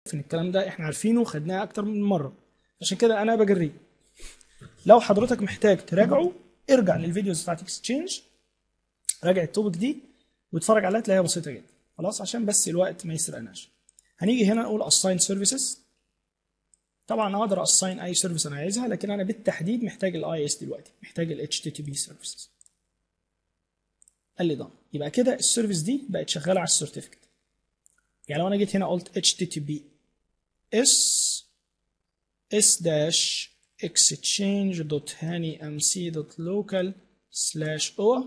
ان الكلام ده احنا عارفينه وخدناه اكتر من مره عشان كده انا بجريه لو حضرتك محتاج تراجعه ارجع للفيديوز بتاعت اكسشينج راجع التوبك دي واتفرج عليها تلاقيها بسيطه جدا خلاص عشان بس الوقت ما يسرقناش هنيجي هنا نقول assign services طبعا اقدر assign اي سيرفيس انا عايزها لكن انا بالتحديد محتاج الاي اس دلوقتي محتاج ال HTTP services قال لي done يبقى كده السيرفيس دي بقت شغاله على السيرتيفيكت يعني لو انا جيت هنا قلت HTTP s s dash exchange dot hani mc dot local slash o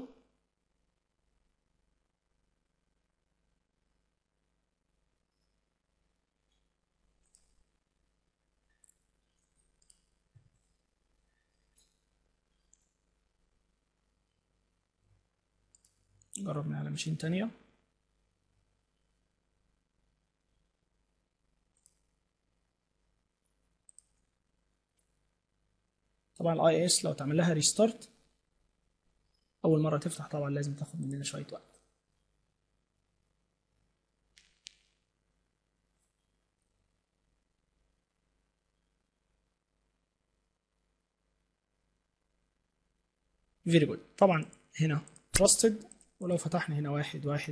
جرب من على ماشين تانية طبعا الاي اس لو تعمل لها ريستارت اول مره تفتح طبعا لازم تاخد مننا شويه وقت فيري جود طبعا هنا trusted ولو فتحنا هنا واحد واحد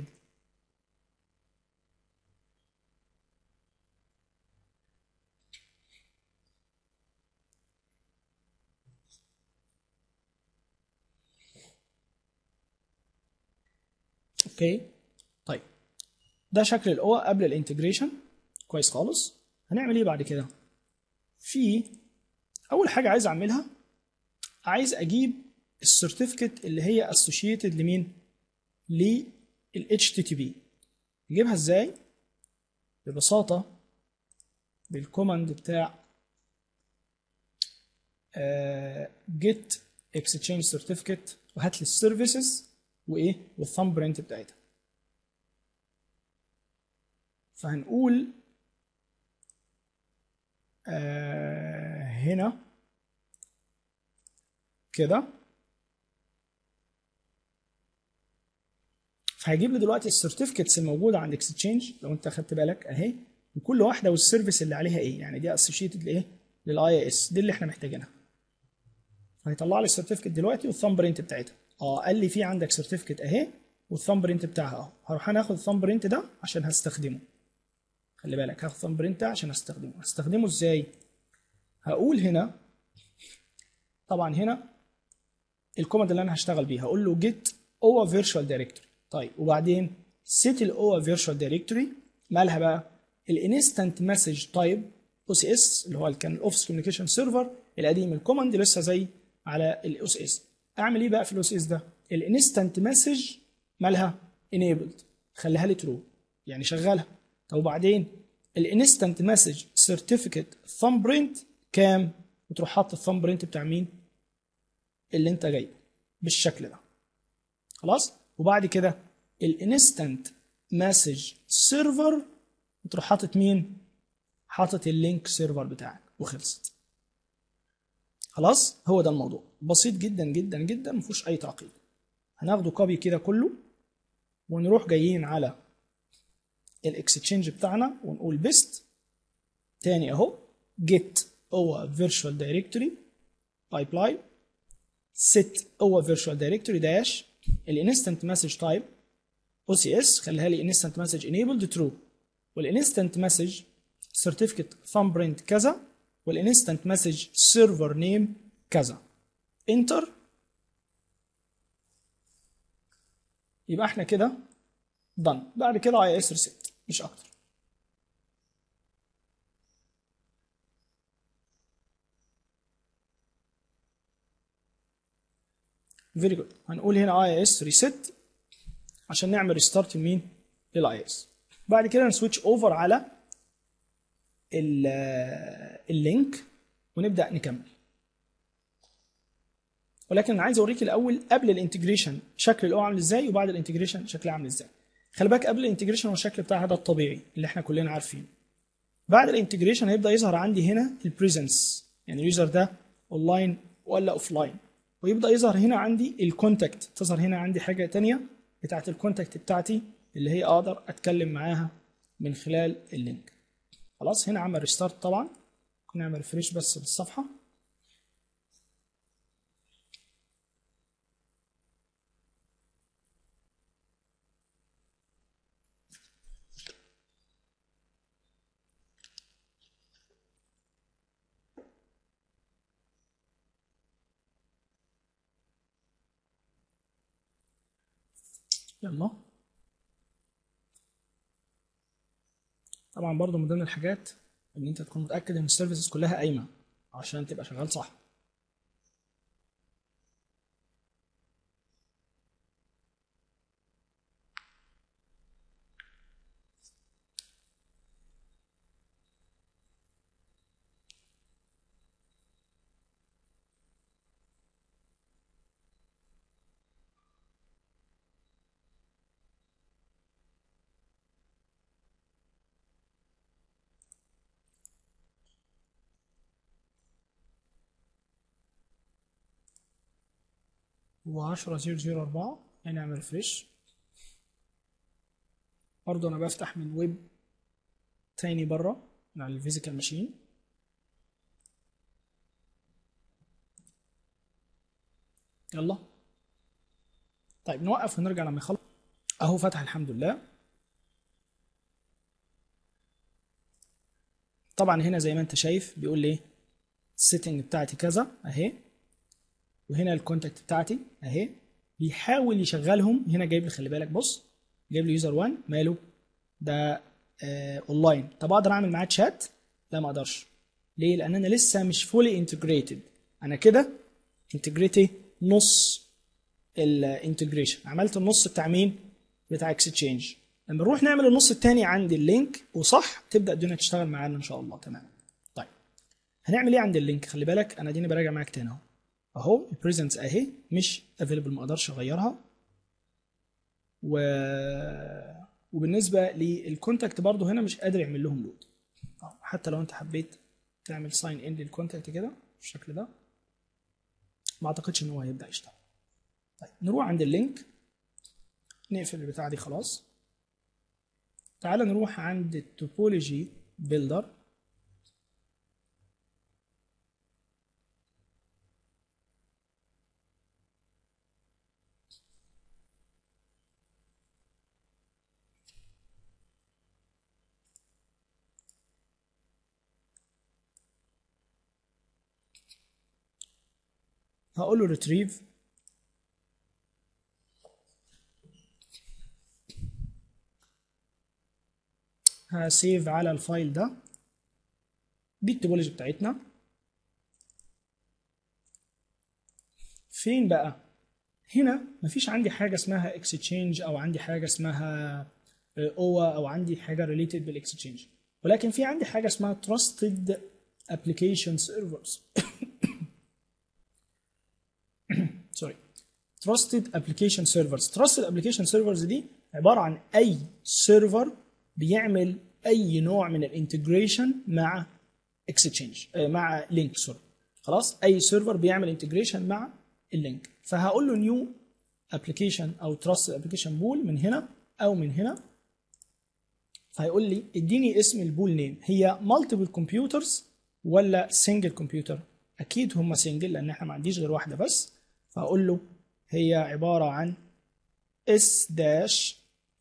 اوكي طيب ده شكل الاو قبل الانتجريشن كويس خالص هنعمل ايه بعد كده في اول حاجه عايز اعملها عايز اجيب السيرتيفيكت اللي هي اسوشيتد لمين لل HTTP نجيبها ازاي ببساطة بالكوماند بتاع uh, get exchange certificate وهات لي السيرفيسز وايه والثumb برنت بتاعتها فهنقول uh, هنا كده فهيجيب لي دلوقتي السيرتيفيكتس الموجوده عند اكستشينج لو انت خدت بالك اهي وكل واحده والسيرفيس اللي عليها ايه يعني دي اسوشيتد لايه للاي اس دي اللي احنا محتاجينها هيطلع لي السيرتيفيكت دلوقتي والثامب برنت بتاعتها اه قال لي في عندك سيرتيفيكت اهي والثامب برنت بتاعها اهو هروح انا اخد الثامب برنت ده عشان هستخدمه خلي بالك هاخد الثامب برنت ده عشان هستخدمه هستخدمه ازاي هقول هنا طبعا هنا الكوماند اللي انا هشتغل بيه هقول له get over virtual directory طيب وبعدين set الاو فيرتشوال دايركتوري مالها بقى الانستنت مسج تايب او سي اس اللي هو كان الاوفيس كوميونيكيشن سيرفر القديم الكوماند لسه زي على الاو سي اس اعمل ايه بقى في الاو سي اس ده الانستنت مسج مالها enabled خليها لي ترو يعني شغالها طب وبعدين الانستنت مسج سيرتيفيكت ثامب برنت كام وتروح حاطط الثامب برنت بتاع مين اللي انت جايبه بالشكل ده خلاص وبعد كده الانستنت مسج سيرفر تروح حاطط مين حاطط اللينك سيرفر بتاعك وخلصت خلاص هو ده الموضوع بسيط جدا جدا جدا ما فيهوش اي تعقيد هناخده كوبي كده كله ونروح جايين على الاكستشينج بتاعنا ونقول بيست تاني اهو get over virtual directory pipeline set over virtual directory dash الانستنت مسج تايب او سي اس خليها لي انستنت مسج انيبلد ترو والانستنت مسج سيرتيفيكت ثامب برنت كذا والانستنت مسج سيرفر نيم كذا انتر يبقى احنا كده done بعد كده اي اس ريسيت مش اكتر فيري جود هنقول هنا اي اس ريسيت عشان نعمل ريستارت لمين للاي اس بعد كده نسويتش اوفر على اللينك ونبدا نكمل ولكن انا عايز اوريك الاول قبل الانتجريشن شكل الاو عامل ازاي وبعد الانتجريشن شكلها عامل ازاي خلي بالك قبل الانتجريشن هو الشكل بتاعها ده الطبيعي اللي احنا كلنا عارفينه بعد الانتجريشن هيبدا يظهر عندي هنا البريزنس يعني اليوزر ده اونلاين ولا اوف لاين ويبدا يظهر هنا عندي الكونتاكت تظهر هنا عندي حاجه تانية بتاعت الكونتاكت بتاعتي اللي هي اقدر اتكلم معاها من خلال اللينك خلاص هنا عمل ريستارت طبعا نعمل ريفريش بس للصفحه يلا طبعا برضو من ضمن الحاجات ان انت تكون متاكد ان السيرفيسز كلها قايمه عشان تبقى شغال صح وعشرة زيرو زيرو أربعة هنعمل فريش برضه أنا بفتح من ويب تاني بره من على الفيزيكال ماشين يلا طيب نوقف ونرجع لما يخلص أهو فتح الحمد لله طبعا هنا زي ما انت شايف بيقول لي السيتنج بتاعتي كذا اهي وهنا الكونتاكت بتاعتي اهي بيحاول يشغلهم هنا جايب لي خلي بالك بص جايب لي يوزر 1 ماله ده آه اونلاين طب اقدر اعمل معاه تشات لا ما اقدرش ليه لان انا لسه مش فولي انتجريتد انا كده انتجريتي نص الانتجريشن عملت النص بتاع مين بتاع اكستشينج لما نروح نعمل النص الثاني عند اللينك وصح تبدا الدنيا تشتغل معانا ان شاء الله تمام طيب هنعمل ايه عند اللينك خلي بالك انا اديني براجع معاك تاني اهو اهو البريزنس اهي مش افيلبل ما اقدرش اغيرها و وبالنسبه للكونتاكت برضو هنا مش قادر يعمل لهم لود حتى لو انت حبيت تعمل ساين ان للكونتاكت كده بالشكل ده ما اعتقدش ان هو هيبدا يشتغل طيب نروح عند اللينك نقفل البتاعه دي خلاص تعال نروح عند التوبولوجي بيلدر هقول له retrieve هسيف على الفايل ده دي التوبولوجي بتاعتنا فين بقى هنا مفيش عندي حاجه اسمها اكستشينج او عندي حاجه اسمها اوا او عندي حاجه ريليتد بالاكستشينج ولكن في عندي حاجه اسمها trusted application servers سوري trusted application servers trusted application servers دي عباره عن اي سيرفر بيعمل اي نوع من الانتجريشن مع اكستشينج مع لينك سوري خلاص اي سيرفر بيعمل انتجريشن مع اللينك فهقول له نيو ابلكيشن او تراست ابلكيشن بول من هنا او من هنا فهيقول لي اديني اسم البول نيم هي مالتيبل كمبيوترز ولا سنجل كمبيوتر اكيد هم سنجل لان احنا ما عنديش غير واحده بس فهقول له هي عباره عن s dash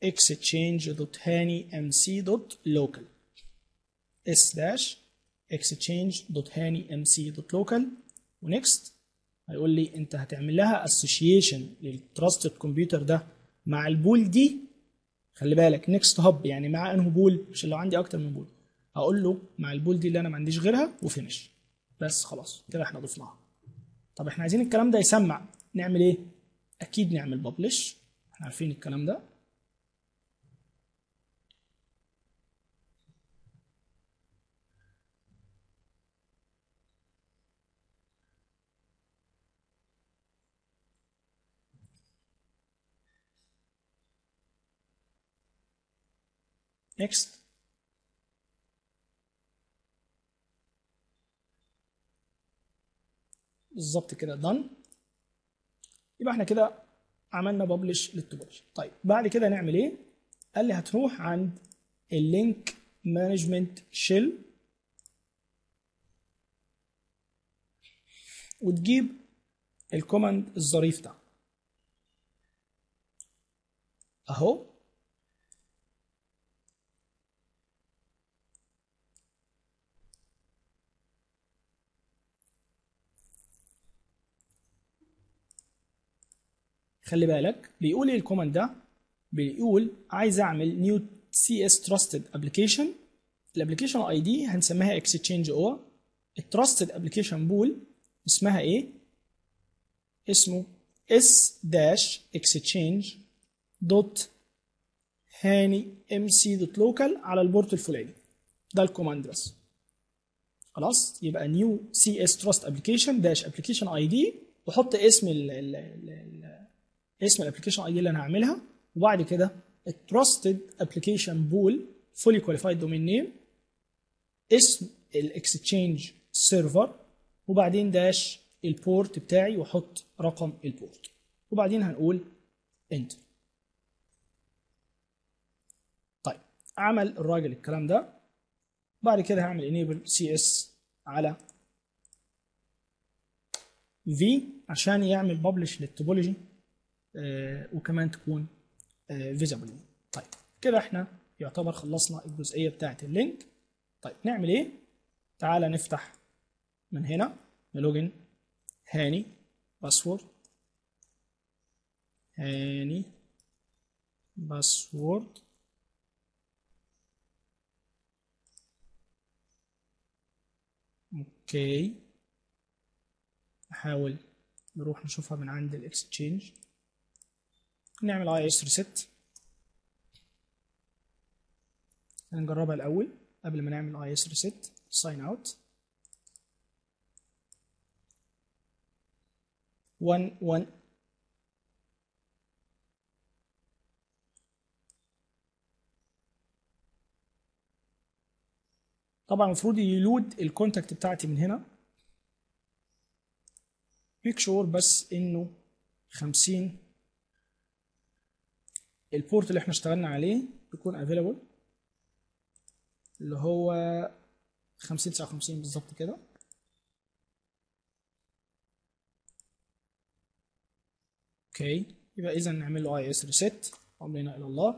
exchange.hani.mc.local s dash exchange.hani.mc.local ونكست هيقول لي انت هتعمل لها اسوشيشن للتراستد كمبيوتر ده مع البول دي خلي بالك نكست هاب يعني مع انه بول مش لو عندي اكتر من بول هقول له مع البول دي اللي انا ما عنديش غيرها وفينش بس خلاص كده احنا ضفناها طب احنا عايزين الكلام ده يسمع نعمل ايه اكيد نعمل ببلش احنا عارفين الكلام ده next بالظبط كده done يبقى احنا كده عملنا ببلش للتوبولوجي طيب بعد كده نعمل ايه قال لي هتروح عند اللينك management shell وتجيب الكوماند الظريف ده اهو خلي بالك بيقول ايه الكوماند ده بيقول عايز اعمل نيو سي اس تراستد ابلكيشن الابلكيشن اي دي هنسميها اكستشينج او التراستد ابلكيشن بول اسمها ايه اسمه اس داش اكستشينج دوت هاني ام سي دوت لوكال على البورت الفلاني ده الكوماند بس خلاص يبقى نيو سي اس تراست ابلكيشن داش ابلكيشن اي دي وحط اسم ال ال ال اسم الابلكيشن اي دي اللي انا هعملها وبعد كده التراستد ابلكيشن بول فولي كواليفايد دومين نيم اسم الاكستشينج سيرفر وبعدين داش البورت بتاعي واحط رقم البورت وبعدين هنقول انتر طيب عمل الراجل الكلام ده بعد كده هعمل enable cs على v عشان يعمل publish للتوبولوجي آه وكمان تكون آه visible طيب كده احنا يعتبر خلصنا الجزئيه بتاعه اللينك طيب نعمل ايه تعالى نفتح من هنا نلوجن هاني باسورد هاني باسورد اوكي نحاول نروح نشوفها من عند الاكستشينج نعمل اي اس ريست هنجربها الاول قبل ما نعمل اي اس ريست ساين اوت 1 1 طبعا المفروض يلود الكونتاكت بتاعتي من هنا ميك شور بس انه 50 البورت اللي احنا اشتغلنا عليه يكون افيلابل اللي هو 50 59 بالظبط كده اوكي يبقى اذا نعمل له اي اس ريست امرنا الى الله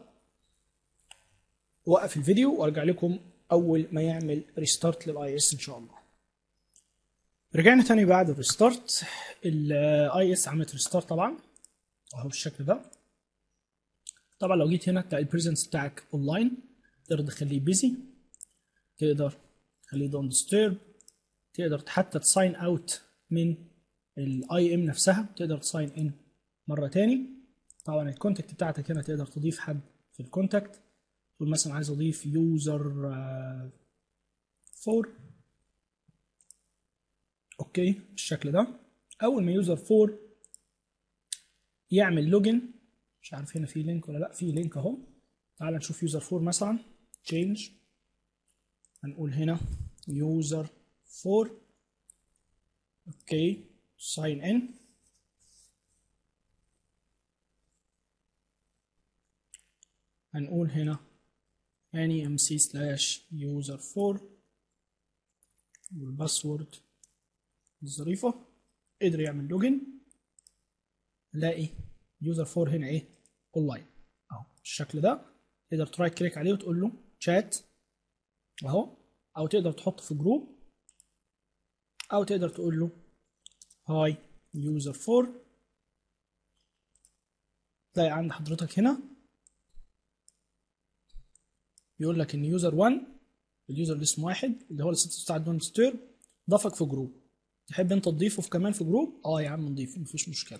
وقف الفيديو وارجع لكم اول ما يعمل ريستارت للاي اس ان شاء الله رجعنا تاني بعد الريستارت الاي اس عملت ريستارت طبعا اهو بالشكل ده طبعا لو جيت هنا تلاقي البريزنس بتاعك اونلاين تقدر تخليه بيزي تقدر تخليه دون ديسترب تقدر حتى تساين اوت من الاي ام نفسها تقدر تساين ان مره تاني طبعا الكونتاكت بتاعتك هنا تقدر تضيف حد في الكونتاكت تقول مثلا عايز اضيف يوزر 4 اوكي بالشكل ده اول ما يوزر 4 يعمل لوجن مش عارف هنا في لينك ولا لا في لينك اهو تعال نشوف يوزر 4 مثلا تشينج هنقول هنا يوزر 4 اوكي ساين ان هنقول هنا يعني ام سي سلاش يوزر 4 والباسورد الظريفة قدر يعمل لوجن نلاقي يوزر 4 هنا ايه اونلاين اهو بالشكل ده تقدر ترايت كليك عليه وتقول له شات اهو او تقدر تحطه في جروب او تقدر تقول له هاي يوزر 4 تلاقي عند حضرتك هنا بيقول لك ان يوزر 1 اليوزر اللي اسمه واحد اللي هو الست بتاع دون ستير ضافك في جروب تحب انت تضيفه في كمان في جروب اه يا عم نضيفه مفيش مشكله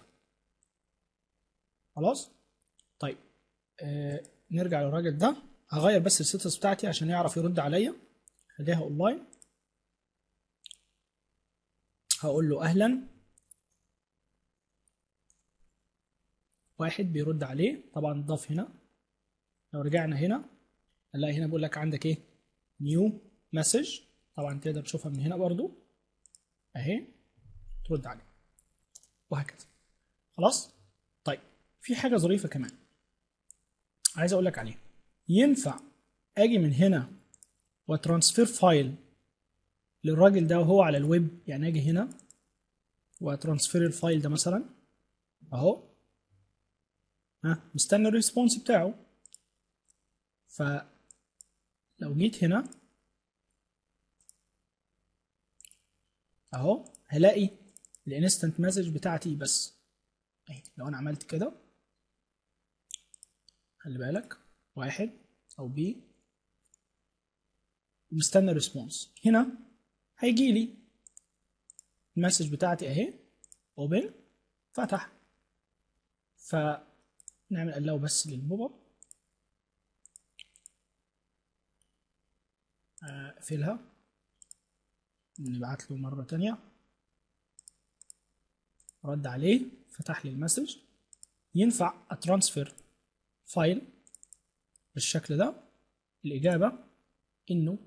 خلاص طيب آه نرجع للراجل ده هغير بس الستاتس بتاعتي عشان يعرف يرد عليا خليها اونلاين هقول له اهلا واحد بيرد عليه طبعا ضاف هنا لو رجعنا هنا هنلاقي هنا بيقول لك عندك ايه نيو مسج طبعا تقدر تشوفها من هنا برضو اهي ترد عليه وهكذا خلاص طيب في حاجه ظريفه كمان عايز اقول لك عليها ينفع اجي من هنا وترانسفير فايل للراجل ده وهو على الويب يعني اجي هنا وترانسفير الفايل ده مثلا اهو ها مستني الريسبونس بتاعه فلو جيت هنا اهو هلاقي الانستنت مسج بتاعتي بس اهي لو انا عملت كده خلي بالك واحد او بي مستني ريسبونس هنا هيجي لي المسج بتاعتي اهي اوبن فتح فنعمل الاو بس للبوب اب اقفلها نبعت له مرة تانية رد عليه فتح لي المسج ينفع اترانسفير فايل بالشكل ده الإجابة إنه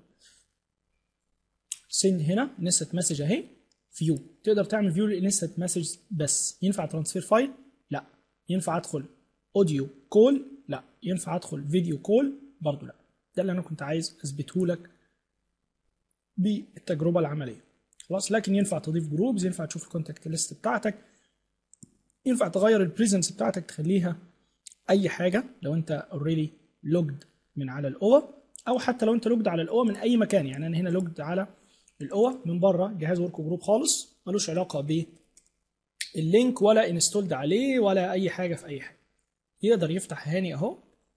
سند هنا نست مسج أهي فيو تقدر تعمل فيو للانستنت مسج بس ينفع ترانسفير فايل؟ لا ينفع أدخل أوديو كول؟ لا ينفع أدخل فيديو كول؟ برضه لا ده اللي أنا كنت عايز أثبته لك بالتجربة العملية خلاص لكن ينفع تضيف جروبز ينفع تشوف الكونتاكت ليست بتاعتك ينفع تغير البريزنس بتاعتك تخليها اي حاجه لو انت اوريدي لوجد من على الاوه او حتى لو انت لوجد على الاوه من اي مكان يعني انا هنا لوجد على الاوه من بره جهاز ورك جروب خالص ملوش علاقه باللينك ولا انستولد عليه ولا اي حاجه في اي حاجه يقدر يفتح هاني اهو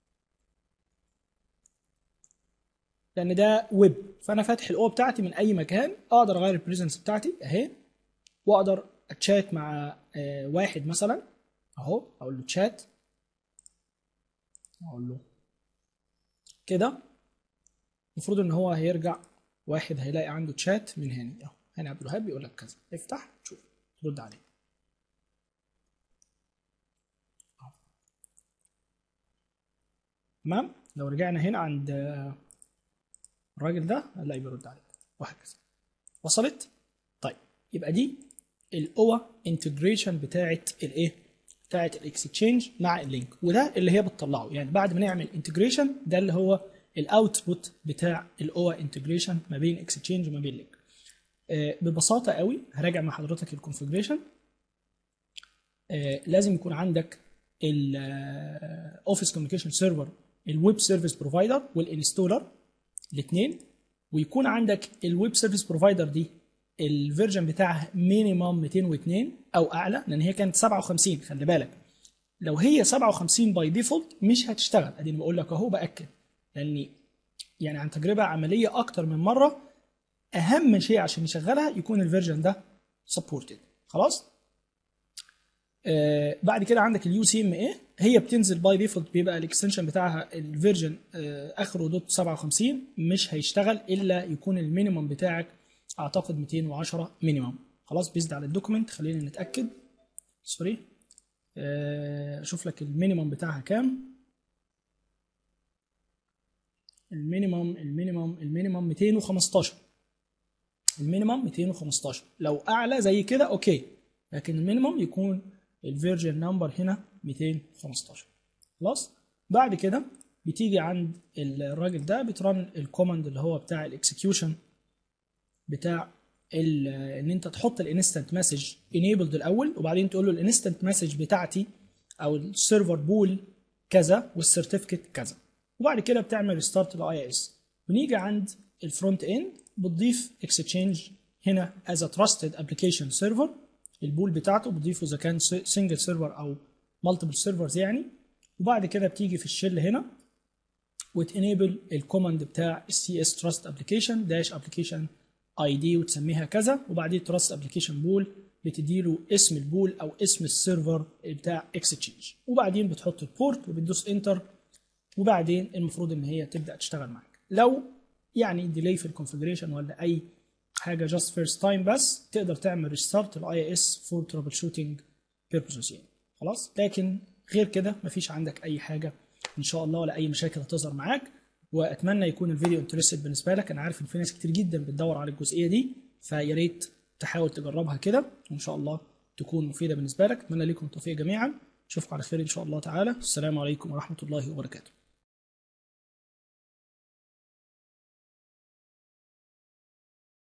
لان ده ويب فانا فاتح الاو بتاعتي من اي مكان اقدر اغير البريزنس بتاعتي اهي واقدر اتشات مع واحد مثلا اهو اقول له تشات اقول له كده المفروض ان هو هيرجع واحد هيلاقي عنده تشات من هاني اهو هاني عبد الوهاب بيقول لك كذا افتح شوف رد عليه تمام لو رجعنا هنا عند الراجل ده هنلاقي بيرد عليك وهكذا وصلت طيب يبقى دي الاوا انتجريشن بتاعت الايه بتاعت الاكستشينج مع اللينك وده اللي هي بتطلعه يعني بعد ما نعمل انتجريشن ده اللي هو الاوتبوت بتاع الاوا انتجريشن ما بين اكستشينج وما بين لينك آه ببساطه قوي هراجع مع حضرتك الكونفجريشن آه لازم يكون عندك الاوفيس كوميونيكيشن سيرفر الويب سيرفيس بروفايدر والانستولر الاثنين ويكون عندك الويب سيرفيس بروفايدر دي الفيرجن بتاعها مينيمم 202 او اعلى لان هي كانت 57 خلي بالك لو هي 57 باي ديفولت مش هتشتغل اديني بقول لك اهو باكد لاني يعني عن تجربه عمليه اكتر من مره اهم شيء عشان يشغلها يكون الفيرجن ده سبورتد خلاص آه بعد كده عندك اليو سي ام اي هي بتنزل باي ديفولت بيبقى الاكستنشن بتاعها الفيرجن آه اخره دوت 57 مش هيشتغل الا يكون المينيمم بتاعك اعتقد 210 مينيمم خلاص بيزد على الدوكيمنت خلينا نتاكد سوري اشوف لك المينيمم بتاعها كام المينيمم المينيمم المينيمم 215 المينيمم 215 لو اعلى زي كده اوكي لكن المينيمم يكون الفيرجن نمبر هنا 215 خلاص بعد كده بتيجي عند الراجل ده بترن الكوماند اللي هو بتاع الاكسكيوشن بتاع ان انت تحط الانستنت مسج انيبلد الاول وبعدين تقول له الانستنت مسج بتاعتي او السيرفر بول كذا والسيرتيفيكت كذا وبعد كده بتعمل ريستارت للاي اس ونيجي عند الفرونت اند بتضيف اكستشينج هنا از تراستد ابلكيشن سيرفر البول بتاعته بتضيفه اذا كان سنجل سيرفر او مالتيبل سيرفرز يعني وبعد كده بتيجي في الشيل هنا وتنيبل الكوماند بتاع السي اس تراست ابلكيشن داش ابلكيشن اي دي وتسميها كذا وبعدين تراست ابلكيشن بول بتديله اسم البول او اسم السيرفر بتاع اكستشينج وبعدين بتحط البورت وبتدوس انتر وبعدين المفروض ان هي تبدا تشتغل معاك لو يعني ديلي في الكونفجريشن ولا اي حاجه جاست فيرست تايم بس تقدر تعمل ريستارت الاي اس فور ترابل شوتنج بيربزز يعني خلاص لكن غير كده مفيش عندك اي حاجه ان شاء الله ولا اي مشاكل هتظهر معاك واتمنى يكون الفيديو انترستد بالنسبه لك انا عارف ان في ناس كتير جدا بتدور على الجزئيه دي فيا ريت تحاول تجربها كده وان شاء الله تكون مفيده بالنسبه لك اتمنى لكم التوفيق جميعا اشوفكم على خير ان شاء الله تعالى السلام عليكم ورحمه الله وبركاته